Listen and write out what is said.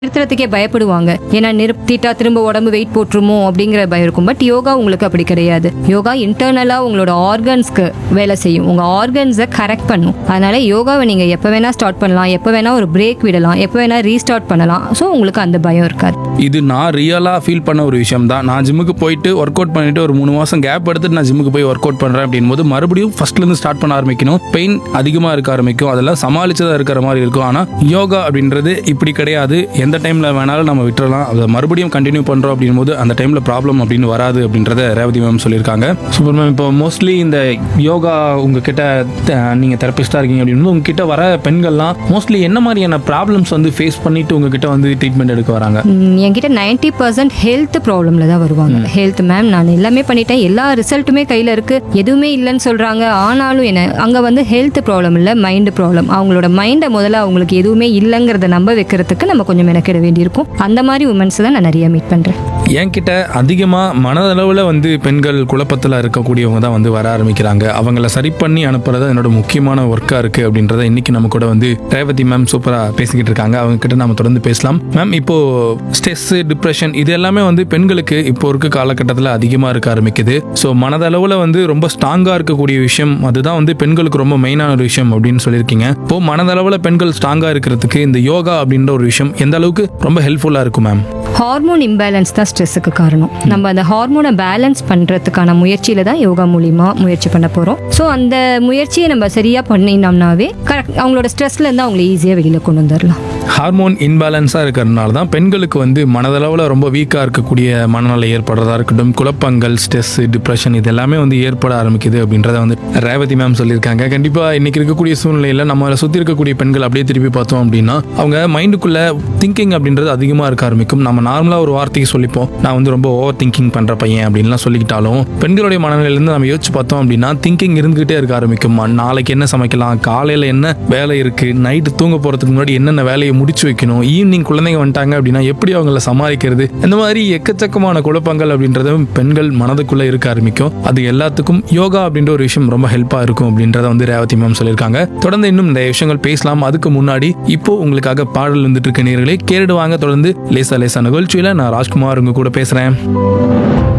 நிறுத்துறதுக்கே பயப்படுவாங்க ஏன்னா நிறுத்திட்டா திரும்ப உடம்பு வெயிட் போட்டுருமோ அப்படிங்கிற பயம் இருக்கும் பட் யோகா உங்களுக்கு அப்படி கிடையாது யோகா இன்டர்னலா உங்களோட ஆர்கன்ஸ்க்கு வேலை செய்யும் உங்க ஆர்கன்ஸை கரெக்ட் பண்ணும் அதனால யோகாவை நீங்க எப்போ வேணா ஸ்டார்ட் பண்ணலாம் எப்போ வேணா ஒரு பிரேக் விடலாம் எப்போ வேணா ரீஸ்டார்ட் பண்ணலாம் ஸோ உங்களுக்கு அந்த பயம் இருக்காது இது நான் ரியலாக ஃபீல் பண்ண ஒரு விஷயம் தான் நான் ஜிம்முக்கு போயிட்டு ஒர்க் அவுட் பண்ணிட்டு ஒரு மூணு மாதம் கேப் எடுத்துட்டு நான் ஜிம்முக்கு போய் ஒர்க் அவுட் பண்ணுறேன் அப்படின் போது மறுபடியும் ஃபர்ஸ்ட்லேருந்து ஸ்டார்ட் பண்ண ஆரம்பிக்கணும் பெயின் அதிகமாக இருக்க ஆரம்பிக்கும் அதெல்லாம் சமாளிச்சதாக இருக்கிற மாதிரி இருக்கும் ஆனால் யோகா அப்படின்றது இப்படி கிடையாது எந்த டைமில் வேணாலும் நம்ம விட்டுறலாம் அதை மறுபடியும் கண்டினியூ பண்ணுறோம் அப்படின் போது அந்த டைமில் ப்ராப்ளம் அப்படின்னு வராது அப்படின்றத ரேவதி மேம் சொல்லியிருக்காங்க சூப்பர் மேம் இப்போ மோஸ்ட்லி இந்த யோகா உங்ககிட்ட த- நீங்க தெரபிஸ்டாக இருக்கீங்க அப்படின்னு உங்ககிட்ட வர பெண்கள்லாம் மோஸ்ட்லி என்ன மாதிரியான ப்ராப்ளம்ஸ் வந்து ஃபேஸ் பண்ணிட்டு உங்ககிட்ட வந்து ட்ரீட்மெண்ட் எடுக்க வராங்க ம், என்கிட்ட நைன்டி பர்சன்ட் ஹெல்த் ப்ராப்ளம்ல தான் வருவாங்க ஹெல்த் மேம் நான் எல்லாமே பண்ணிட்டேன் எல்லா ரிசல்ட்டுமே கையில இருக்கு எதுவுமே இல்லைன்னு சொல்றாங்க ஆனாலும் என்ன அங்க வந்து ஹெல்த் ப்ராப்ளம் இல்ல மைண்ட் ப்ராப்ளம் அவங்களோட மைண்டை முதல்ல அவங்களுக்கு எதுவுமே இல்லைங்கிறத நம்ப வைக்கிறதுக்கு நம்ம கொஞ்சம் மெனக்கிட வேண்டியிருக்கும் அந்த மாதிரி உமன்ஸ் தான் நான் நிறைய மீட் பண்றேன் என்கிட்ட அதிகமாக மனதளவில் வந்து பெண்கள் குழப்பத்தில் இருக்கக்கூடியவங்க தான் வந்து வர ஆரம்பிக்கிறாங்க அவங்கள சரி பண்ணி அனுப்புறது என்னோட முக்கியமான ஒர்க்காக இருக்குது அப்படின்றத இன்னைக்கு நம்ம கூட வந்து ரேவதி மேம் சூப்பராக பேசிக்கிட்டு இருக்காங்க அவங்க கிட்ட நம்ம தொடர்ந்து பேசலாம் மேம் இப்போ ஸ்ட்ரெஸ் டிப்ரெஷன் இது எல்லாமே வந்து பெண்களுக்கு இப்போ இருக்க காலகட்டத்தில் அதிகமாக இருக்க ஆரம்பிக்குது ஸோ மனதளவில் வந்து ரொம்ப ஸ்ட்ராங்காக இருக்கக்கூடிய விஷயம் அதுதான் வந்து பெண்களுக்கு ரொம்ப மெயினான ஒரு விஷயம் அப்படின்னு சொல்லியிருக்கீங்க இப்போ மனதளவில் பெண்கள் ஸ்ட்ராங்காக இருக்கிறதுக்கு இந்த யோகா அப்படின்ற ஒரு விஷயம் எந்த அளவுக்கு ரொம்ப ஹெல்ப்ஃபுல்லாக இருக்கும் மேம் ஹார்மோன் இம்பேலன்ஸ் தான் ஸ்ட்ரெஸ்ஸுக்கு காரணம் நம்ம அந்த ஹார்மோனை பேலன்ஸ் பண்ணுறதுக்கான முயற்சியில தான் யோகா மூலிமா முயற்சி பண்ண போகிறோம் ஸோ அந்த முயற்சியை நம்ம சரியாக பண்ணினோம்னாவே கரெக்ட் அவங்களோட ஸ்ட்ரெஸ்ல இருந்து அவங்களை ஈஸியாக வெளியில் கொண்டு வந்துடலாம் ஹார்மோன் இன்பேலன்ஸாக இருக்கிறதுனால தான் பெண்களுக்கு வந்து மனதளவில் ரொம்ப வீக்காக இருக்கக்கூடிய மனநிலை ஏற்படுறதா இருக்கட்டும் குழப்பங்கள் ஸ்ட்ரெஸ் டிப்ரெஷன் இது எல்லாமே வந்து ஏற்பட ஆரம்பிக்குது அப்படின்றத வந்து ரேவதி மேம் சொல்லியிருக்காங்க கண்டிப்பாக இன்னைக்கு இருக்கக்கூடிய சூழ்நிலையில் நம்மளை சுற்றி இருக்கக்கூடிய பெண்கள் அப்படியே திருப்பி பார்த்தோம் அப்படின்னா அவங்க மைண்டுக்குள்ளே திங்கிங் அப்படின்றது அதிகமாக இருக்க ஆரம்பிக்கும் நம்ம நார்மலாக ஒரு வார்த்தைக்கு சொல்லிப்போம் நான் வந்து ரொம்ப ஓவர் திங்கிங் பண்ணுற பையன் அப்படின்லாம் சொல்லிக்கிட்டாலும் பெண்களுடைய மனநிலையிலேருந்து நம்ம யோசிச்சு பார்த்தோம் அப்படின்னா திங்கிங் இருந்துகிட்டே இருக்க ஆரம்பிக்கும் நாளைக்கு என்ன சமைக்கலாம் காலையில் என்ன வேலை இருக்குது நைட்டு தூங்க போகிறதுக்கு முன்னாடி என்னென்ன வேலையை முடிச்சு வைக்கணும் ஈவினிங் குழந்தைங்க வந்துட்டாங்க அப்படின்னா எப்படி அவங்கள சமாளிக்கிறது இந்த மாதிரி எக்கச்சக்கமான குழப்பங்கள் அப்படின்றது பெண்கள் மனதுக்குள்ளே இருக்க ஆரம்பிக்கும் அது எல்லாத்துக்கும் யோகா அப்படின்ற ஒரு விஷயம் ரொம்ப ஹெல்ப்பாக இருக்கும் அப்படின்றத வந்து ரேவதி மேம் சொல்லியிருக்காங்க தொடர்ந்து இன்னும் இந்த விஷயங்கள் பேசலாம் அதுக்கு முன்னாடி இப்போ உங்களுக்காக பாடல் வந்துட்டு இருக்க நேர்களே கேட்டுடுவாங்க தொடர்ந்து லேசா லேசா நிகழ்ச்சியில் நான் ராஜ்குமார் உங்க கூட பேசுகிறேன்